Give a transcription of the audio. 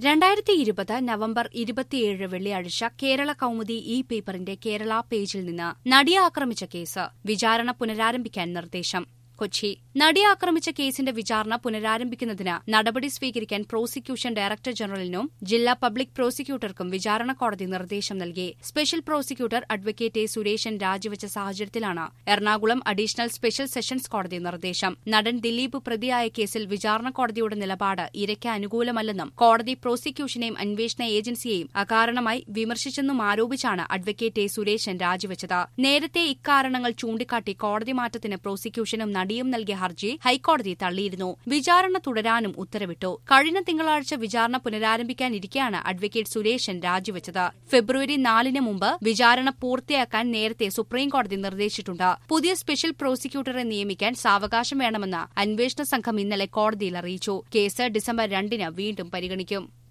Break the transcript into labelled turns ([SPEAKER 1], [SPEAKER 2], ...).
[SPEAKER 1] രണ്ടായിരത്തി ഇരുപത് നവംബർ ഇരുപത്തിയേഴ് വെള്ളിയാഴ്ച കേരള കൌമുദി ഇ പേപ്പറിന്റെ കേരള പേജിൽ നിന്ന് നടിയെ ആക്രമിച്ച കേസ് വിചാരണ പുനരാരംഭിക്കാൻ നിർദ്ദേശം കൊച്ചി നടിയെ ആക്രമിച്ച കേസിന്റെ വിചാരണ പുനരാരംഭിക്കുന്നതിന് നടപടി സ്വീകരിക്കാൻ പ്രോസിക്യൂഷൻ ഡയറക്ടർ ജനറലിനും ജില്ലാ പബ്ലിക് പ്രോസിക്യൂട്ടർക്കും വിചാരണ കോടതി നിർദ്ദേശം നൽകി special prosecutor advocate A Sureshan രാജിവെച്ച സാഹചര്യത്തിലാണ് എറണാകുളം അഡീഷണൽ സ്പെഷ്യൽ സെഷൻസ് കോടതി നിർദ്ദേശം നടൻ ദിലീപ് പ്രതിയായ കേസിൽ വിചാരണ കോടതിയുടെ നിലപാട് ഇരയ്ക്ക് അനുകൂലമല്ലെന്നും കോടതി പ്രോസിക്യൂഷനെയും അന്വേഷണ ഏജൻസിയെയും അകാരണമായി വിമർശിച്ചെന്നും ആരോപിച്ചാണ് അഡ്വക്കേറ്റ് എ സുരേഷൻ രാജിവെച്ചത് നേരത്തെ ഇക്കാരണങ്ങൾ ചൂണ്ടിക്കാട്ടി കോടതി മാറ്റത്തിന് പ്രോസിക്യൂഷനും നടിയും നൽകിയ ഹർജി ഹൈക്കോടതി തള്ളിയിരുന്നു വിചാരണ തുടരാനും ഉത്തരവിട്ടു കഴിഞ്ഞ തിങ്കളാഴ്ച വിചാരണ പുനരാരംഭിക്കാനിരിക്കെയാണ് അഡ്വക്കേറ്റ് സുരേഷൻ രാജിവെച്ചത് ഫെബ്രുവരി നാലിന് മുമ്പ് വിചാരണ പൂർത്തിയാക്കാൻ നേരത്തെ സുപ്രീംകോടതി നിർദ്ദേശിച്ചിട്ടുണ്ട് പുതിയ സ്പെഷ്യൽ പ്രോസിക്യൂട്ടറെ നിയമിക്കാൻ സാവകാശം വേണമെന്ന് അന്വേഷണ സംഘം ഇന്നലെ കോടതിയിൽ അറിയിച്ചു കേസ് ഡിസംബർ രണ്ടിന് വീണ്ടും പരിഗണിക്കും